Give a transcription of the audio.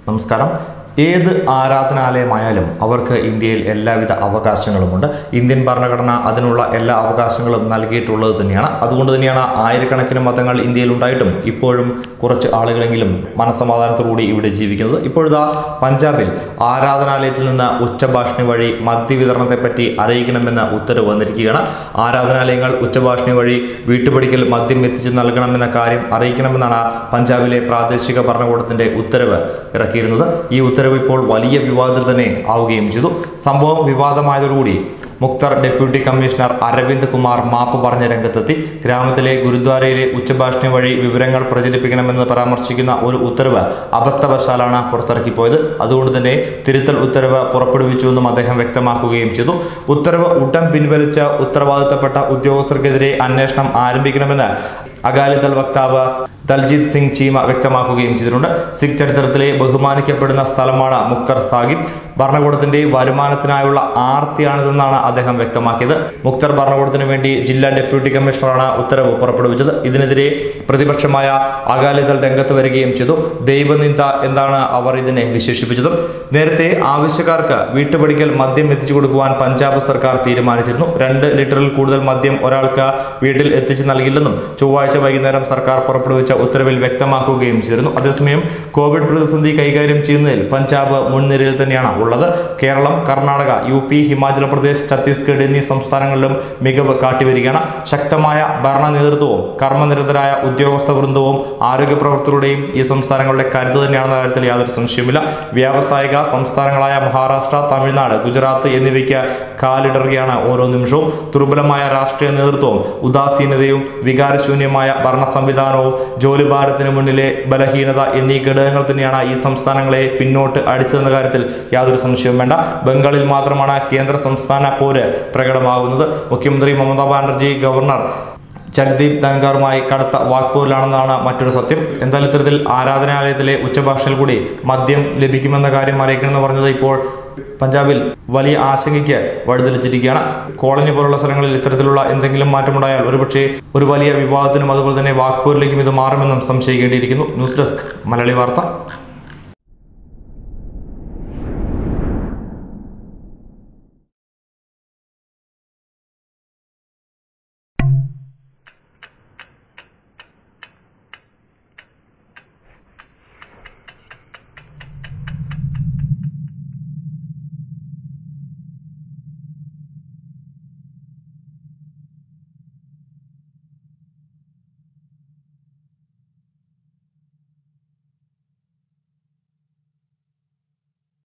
നമസ്കാരം ഏത് ആരാധനാലയമായാലും അവർക്ക് ഇന്ത്യയിൽ എല്ലാവിധ അവകാശങ്ങളുമുണ്ട് ഇന്ത്യൻ ഭരണഘടന അതിനുള്ള എല്ലാ അവകാശങ്ങളും നൽകിയിട്ടുള്ളത് തന്നെയാണ് അതുകൊണ്ട് തന്നെയാണ് ആയിരക്കണക്കിന് മതങ്ങൾ ഇന്ത്യയിൽ ഉണ്ടായിട്ടും ഇപ്പോഴും കുറച്ച് ആളുകളെങ്കിലും മനസമാധാനത്തോടുകൂടി ഇവിടെ ജീവിക്കുന്നത് ഇപ്പോഴിതാ പഞ്ചാബിൽ ആരാധനാലയത്തിൽ നിന്ന് ഉച്ചഭാഷണി വഴി മദ്യവിതരണത്തെപ്പറ്റി അറിയിക്കണമെന്ന ഉത്തരവ് വന്നിരിക്കുകയാണ് ആരാധനാലയങ്ങൾ ഉച്ചഭാഷണി വഴി വീട്ടുപടിക്കൽ മദ്യം എത്തിച്ച് നൽകണമെന്ന കാര്യം അറിയിക്കണമെന്നാണ് പഞ്ചാബിലെ പ്രാദേശിക ഭരണകൂടത്തിന്റെ ഉത്തരവ് ഇറക്കിയിരുന്നത് ഈ ഉത്തരവ് ഇപ്പോൾ വലിയ വിവാദത്തിൽ തന്നെ ആവുകയും ചെയ്തു സംഭവം വിവാദമായതോടുകൂടി മുക്തർ ഡെപ്യൂട്ടി കമ്മീഷണർ അരവിന്ദ് കുമാർ മാപ്പ് പറഞ്ഞ രംഗത്തെത്തി ഗ്രാമത്തിലെ ഗുരുദ്വാരയിലെ ഉച്ചഭാഷണി വഴി വിവരങ്ങൾ പ്രചരിപ്പിക്കണമെന്ന് പരാമർശിക്കുന്ന ഒരു ഉത്തരവ് അബദ്ധവശാലാണ് പുറത്തിറക്കിപ്പോയത് അതുകൊണ്ട് തന്നെ തിരുത്തൽ ഉത്തരവ് പുറപ്പെടുവിച്ചുവെന്നും അദ്ദേഹം വ്യക്തമാക്കുകയും ചെയ്തു ഉത്തരവ് ഉടൻ പിൻവലിച്ച ഉത്തരവാദിത്തപ്പെട്ട ഉദ്യോഗസ്ഥർക്കെതിരെ അന്വേഷണം ആരംഭിക്കണമെന്ന് അകാലിദൾ വക്താവ് ദൽജിത് സിംഗ് ചീമ വ്യക്തമാക്കുകയും ചെയ്തിട്ടുണ്ട് സിഖ് ചരിത്രത്തിലെ ബഹുമാനിക്കപ്പെടുന്ന സ്ഥലമാണ് മുക്തർ സാഹിബ് ഭരണകൂടത്തിന്റെ വരുമാനത്തിനായുള്ള ആർത്തിയാണിതെന്നാണ് അദ്ദേഹം വ്യക്തമാക്കിയത് മുക്തർ ഭരണകൂടത്തിന് വേണ്ടി ജില്ലാ ഡെപ്യൂട്ടി കമ്മീഷണറാണ് ഉത്തരവ് പുറപ്പെടുവിച്ചത് ഇതിനെതിരെ പ്രതിപക്ഷമായ അകാലിദൾ രംഗത്ത് വരികയും ചെയ്തു ദൈവനിന്ദ എന്താണ് അവർ ഇതിനെ വിശേഷിപ്പിച്ചതും നേരത്തെ ആവശ്യക്കാർക്ക് വീട്ടുപടിക്കൽ മദ്യം എത്തിച്ചു കൊടുക്കുവാൻ പഞ്ചാബ് സർക്കാർ തീരുമാനിച്ചിരുന്നു രണ്ട് ലിറ്ററിൽ കൂടുതൽ മദ്യം ഒരാൾക്ക് വീട്ടിൽ എത്തിച്ചു നൽകില്ലെന്നും ചൊവ്വാഴ്ച വൈകുന്നേരം സർക്കാർ പുറപ്പെടുവിച്ച ഉത്തരവിൽ വ്യക്തമാക്കുകയും ചെയ്തിരുന്നു അതേസമയം കോവിഡ് പ്രതിസന്ധി കൈകാര്യം ചെയ്യുന്നതിൽ പഞ്ചാബ് മുൻനിരയിൽ തന്നെയാണ് ഉള്ളത് കേരളം കർണാടക യു പി ഹിമാചൽ പ്രദേശ് ഛത്തീസ്ഗഡ് എന്നീ സംസ്ഥാനങ്ങളിലും മികവ് കാട്ടിവരികയാണ് ശക്തമായ ഭരണ നേതൃത്വവും കർമ്മനിരതരായ ഉദ്യോഗസ്ഥ വൃന്ദവും ആരോഗ്യ പ്രവർത്തകരുടെയും ഈ സംസ്ഥാനങ്ങളുടെ കരുത്ത് തന്നെയാണെന്ന കാര്യത്തിൽ യാതൊരു സംശയവുമില്ല വ്യാവസായിക സംസ്ഥാനങ്ങളായ മഹാരാഷ്ട്ര തമിഴ്നാട് ഗുജറാത്ത് എന്നിവയ്ക്ക് കാലിടറുകയാണ് ഓരോ നിമിഷവും ദുർബലമായ രാഷ്ട്രീയ നേതൃത്വവും ഉദാസീനതയും വികാരശൂന്യമായ ഭരണ സംവിധാനവും ജോലിഭാരത്തിന് മുന്നിലെ ബലഹീനത എന്നീ ഘടകങ്ങൾ തന്നെയാണ് ഈ സംസ്ഥാനങ്ങളെ പിന്നോട്ട് അടിച്ചതെന്ന കാര്യത്തിൽ യാതൊരു സംശയവും വേണ്ട ബംഗാളിൽ മാത്രമാണ് കേന്ദ്ര സംസ്ഥാന പോര് പ്രകടമാകുന്നത് മുഖ്യമന്ത്രി മമതാ ബാനർജി ഗവർണർ ജഗ്ദീപ് ധൻഖറുമായി കടുത്ത വാക്പോരിലാണെന്നാണ് മറ്റൊരു സത്യം എന്തായാലും ഇത്തരത്തിൽ ആരാധനാലയത്തിലെ ഉച്ചഭാഷയിൽ കൂടി മദ്യം ലഭിക്കുമെന്ന കാര്യം അറിയിക്കണമെന്ന് പറഞ്ഞത് ഇപ്പോൾ പഞ്ചാബിൽ വലിയ ആശങ്കയ്ക്ക് വഴിതെളിച്ചിരിക്കുകയാണ് കോളനി പോലുള്ള സ്ഥലങ്ങളിൽ ഇത്തരത്തിലുള്ള എന്തെങ്കിലും മാറ്റമുണ്ടായാൽ ഒരുപക്ഷെ ഒരു വലിയ വിവാദത്തിനും അതുപോലെ തന്നെ വാക്പോരിലേക്കും ഇത് മാറുമെന്നും സംശയിക്കേണ്ടിയിരിക്കുന്നു ന്യൂസ് ഡെസ്ക് മലയാളി വാർത്ത